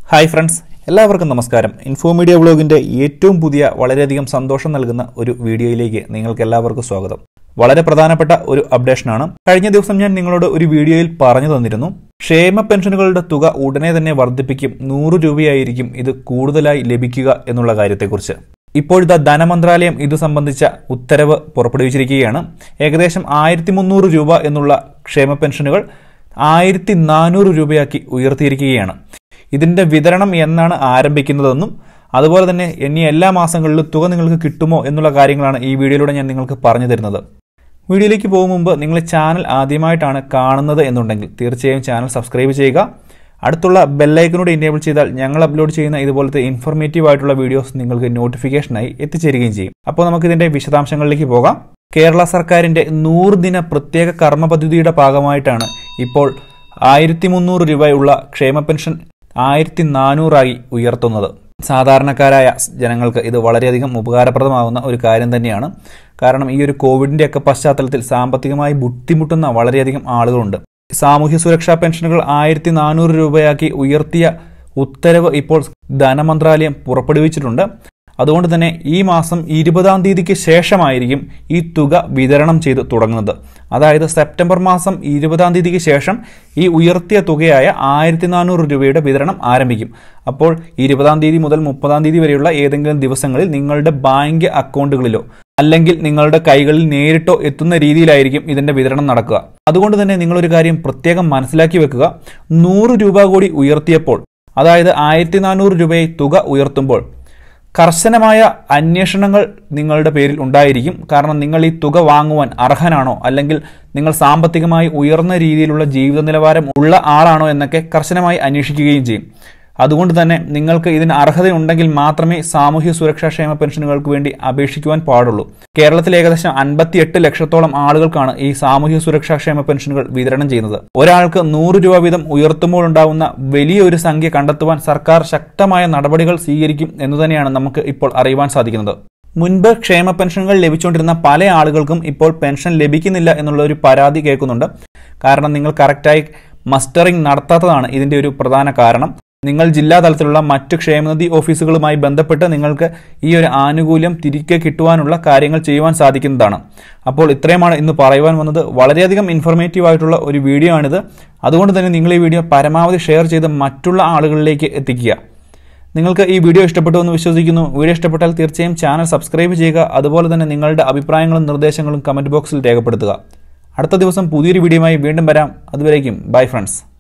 hi friends എല്ലാവർക്കും നമസ്കാരം info media വ്ളോഗിന്റെ ഏറ്റവും പുതിയ വളരെയധികം സന്തോഷം നൽകുന്ന ഒരു വീഡിയോയിലേക്ക് നിങ്ങൾക്ക് എല്ലാവർക്കും സ്വാഗതം വളരെ പ്രധാനപ്പെട്ട ഒരു അപ്ഡേഷനാണ് കഴിഞ്ഞ ദിവസം ഞാൻ നിങ്ങളോട് ഒരു വീഡിയോയിൽ പറഞ്ഞു തന്നിരുന്നു ക്ഷേമ പെൻഷനുകളുടെ തുക ഉടനെ തന്നെ വർദ്ധിപ്പിക്കും നൂറ് രൂപയായിരിക്കും ഇത് കൂടുതലായി ലഭിക്കുക എന്നുള്ള കാര്യത്തെക്കുറിച്ച് ഇപ്പോഴത്തെ ധനമന്ത്രാലയം ഇത് സംബന്ധിച്ച ഉത്തരവ് പുറപ്പെടുവിച്ചിരിക്കുകയാണ് ഏകദേശം ആയിരത്തി മുന്നൂറ് രൂപ എന്നുള്ള ക്ഷേമ പെൻഷനുകൾ ആയിരത്തി നാനൂറ് രൂപയാക്കി ഉയർത്തിയിരിക്കുകയാണ് ഇതിന്റെ വിതരണം എന്നാണ് ആരംഭിക്കുന്നതെന്നും അതുപോലെ തന്നെ ഇനി എല്ലാ മാസങ്ങളിലും തുക നിങ്ങൾക്ക് കിട്ടുമോ എന്നുള്ള കാര്യങ്ങളാണ് ഈ വീഡിയോയിലൂടെ ഞാൻ നിങ്ങൾക്ക് പറഞ്ഞു തരുന്നത് വീഡിയോയിലേക്ക് പോകും മുമ്പ് നിങ്ങൾ ചാനൽ ആദ്യമായിട്ടാണ് കാണുന്നത് എന്നുണ്ടെങ്കിൽ തീർച്ചയായും ചാനൽ സബ്സ്ക്രൈബ് ചെയ്യുക അടുത്തുള്ള ബെല്ലൈക്കനോട് ഇനേബിൾ ചെയ്താൽ ഞങ്ങൾ അപ്ലോഡ് ചെയ്യുന്ന ഇതുപോലത്തെ ഇൻഫോർമേറ്റീവ് ആയിട്ടുള്ള വീഡിയോസ് നിങ്ങൾക്ക് നോട്ടിഫിക്കേഷനായി എത്തിച്ചേരുകയും ചെയ്യും അപ്പോൾ നമുക്ക് ഇതിന്റെ വിശദാംശങ്ങളിലേക്ക് പോകാം കേരള സർക്കാരിന്റെ നൂറ് ദിന പ്രത്യേക കർമ്മ പദ്ധതിയുടെ ഭാഗമായിട്ടാണ് ഇപ്പോൾ ആയിരത്തി മുന്നൂറ് രൂപയുള്ള ക്ഷേമ പെൻഷൻ ആയിരത്തി നാനൂറായി ഉയർത്തുന്നത് സാധാരണക്കാരായ ജനങ്ങൾക്ക് ഇത് വളരെയധികം ഉപകാരപ്രദമാകുന്ന ഒരു കാര്യം തന്നെയാണ് കാരണം ഈ ഒരു കോവിഡിന്റെ ഒക്കെ പശ്ചാത്തലത്തിൽ സാമ്പത്തികമായി ബുദ്ധിമുട്ടുന്ന വളരെയധികം ആളുകളുണ്ട് സാമൂഹ്യ സുരക്ഷാ പെൻഷനുകൾ ആയിരത്തി നാനൂറ് രൂപയാക്കി ഉയർത്തിയ ഉത്തരവ് ഇപ്പോൾ ധനമന്ത്രാലയം പുറപ്പെടുവിച്ചിട്ടുണ്ട് അതുകൊണ്ട് തന്നെ ഈ മാസം ഇരുപതാം തീയതിക്ക് ശേഷമായിരിക്കും ഈ തുക വിതരണം ചെയ്ത് തുടങ്ങുന്നത് അതായത് സെപ്റ്റംബർ മാസം ഇരുപതാം തീയതിക്ക് ശേഷം ഈ ഉയർത്തിയ തുകയായ ആയിരത്തി നാനൂറ് രൂപയുടെ വിതരണം ആരംഭിക്കും അപ്പോൾ ഇരുപതാം തീയതി മുതൽ മുപ്പതാം തീയതി വരെയുള്ള ഏതെങ്കിലും ദിവസങ്ങളിൽ നിങ്ങളുടെ ബാങ്ക് അക്കൗണ്ടുകളിലോ അല്ലെങ്കിൽ നിങ്ങളുടെ കൈകളിൽ നേരിട്ടോ എത്തുന്ന രീതിയിലായിരിക്കും ഇതിന്റെ വിതരണം നടക്കുക അതുകൊണ്ട് തന്നെ നിങ്ങളൊരു കാര്യം പ്രത്യേകം മനസ്സിലാക്കി വെക്കുക നൂറ് രൂപ കൂടി ഉയർത്തിയപ്പോൾ അതായത് ആയിരത്തി നാനൂറ് രൂപയെ തുക ഉയർത്തുമ്പോൾ കർശനമായ അന്വേഷണങ്ങൾ നിങ്ങളുടെ പേരിൽ ഉണ്ടായിരിക്കും കാരണം നിങ്ങൾ ഈ തുക വാങ്ങുവാൻ അർഹനാണോ അല്ലെങ്കിൽ നിങ്ങൾ സാമ്പത്തികമായി ഉയർന്ന രീതിയിലുള്ള ജീവിത നിലവാരം ഉള്ള ആളാണോ എന്നൊക്കെ കർശനമായി അന്വേഷിക്കുകയും ചെയ്യും അതുകൊണ്ട് തന്നെ നിങ്ങൾക്ക് ഇതിന് അർഹതയുണ്ടെങ്കിൽ മാത്രമേ സാമൂഹ്യ സുരക്ഷാ ക്ഷേമ പെൻഷനുകൾക്ക് വേണ്ടി അപേക്ഷിക്കുവാൻ പാടുള്ളൂ കേരളത്തിൽ ഏകദേശം അൻപത്തിയെട്ട് ലക്ഷത്തോളം ആളുകൾക്കാണ് ഈ സാമൂഹ്യ സുരക്ഷാ ക്ഷേമ പെൻഷനുകൾ വിതരണം ചെയ്യുന്നത് ഒരാൾക്ക് നൂറ് രൂപ വീതം ഉയർത്തുമ്പോൾ ഉണ്ടാവുന്ന വലിയൊരു സംഖ്യ കണ്ടെത്തുവാൻ സർക്കാർ ശക്തമായ നടപടികൾ സ്വീകരിക്കും എന്ന് തന്നെയാണ് നമുക്ക് ഇപ്പോൾ അറിയുവാൻ സാധിക്കുന്നത് മുൻപ് ക്ഷേമ പെൻഷനുകൾ ലഭിച്ചുകൊണ്ടിരുന്ന പല ആളുകൾക്കും ഇപ്പോൾ പെൻഷൻ ലഭിക്കുന്നില്ല എന്നുള്ള ഒരു പരാതി കേൾക്കുന്നുണ്ട് കാരണം നിങ്ങൾ കറക്റ്റായി മസ്റ്ററിംഗ് നടത്താത്തതാണ് ഇതിന്റെ ഒരു പ്രധാന കാരണം നിങ്ങൾ ജില്ലാ തലത്തിലുള്ള മറ്റ് ക്ഷേമനിധി ഓഫീസുകളുമായി ബന്ധപ്പെട്ട് നിങ്ങൾക്ക് ഈ ഒരു ആനുകൂല്യം തിരികെ കിട്ടുവാനുള്ള കാര്യങ്ങൾ ചെയ്യുവാൻ സാധിക്കുന്നതാണ് അപ്പോൾ ഇത്രയുമാണ് ഇന്ന് പറയുവാൻ വന്നത് വളരെയധികം ഇൻഫോർമേറ്റീവ് ആയിട്ടുള്ള ഒരു വീഡിയോ ആണിത് അതുകൊണ്ട് തന്നെ നിങ്ങൾ ഈ വീഡിയോ പരമാവധി ഷെയർ ചെയ്ത് മറ്റുള്ള ആളുകളിലേക്ക് എത്തിക്കുക നിങ്ങൾക്ക് ഈ വീഡിയോ ഇഷ്ടപ്പെട്ടു എന്ന് വിശ്വസിക്കുന്നു വീഡിയോ ഇഷ്ടപ്പെട്ടാൽ തീർച്ചയായും ചാനൽ സബ്സ്ക്രൈബ് ചെയ്യുക അതുപോലെ തന്നെ നിങ്ങളുടെ അഭിപ്രായങ്ങളും നിർദ്ദേശങ്ങളും കമന്റ് ബോക്സിൽ രേഖപ്പെടുത്തുക അടുത്ത ദിവസം പുതിയൊരു വീഡിയോയുമായി വീണ്ടും വരാം അതുവരേക്കും ബൈ ഫ്രണ്ട്സ്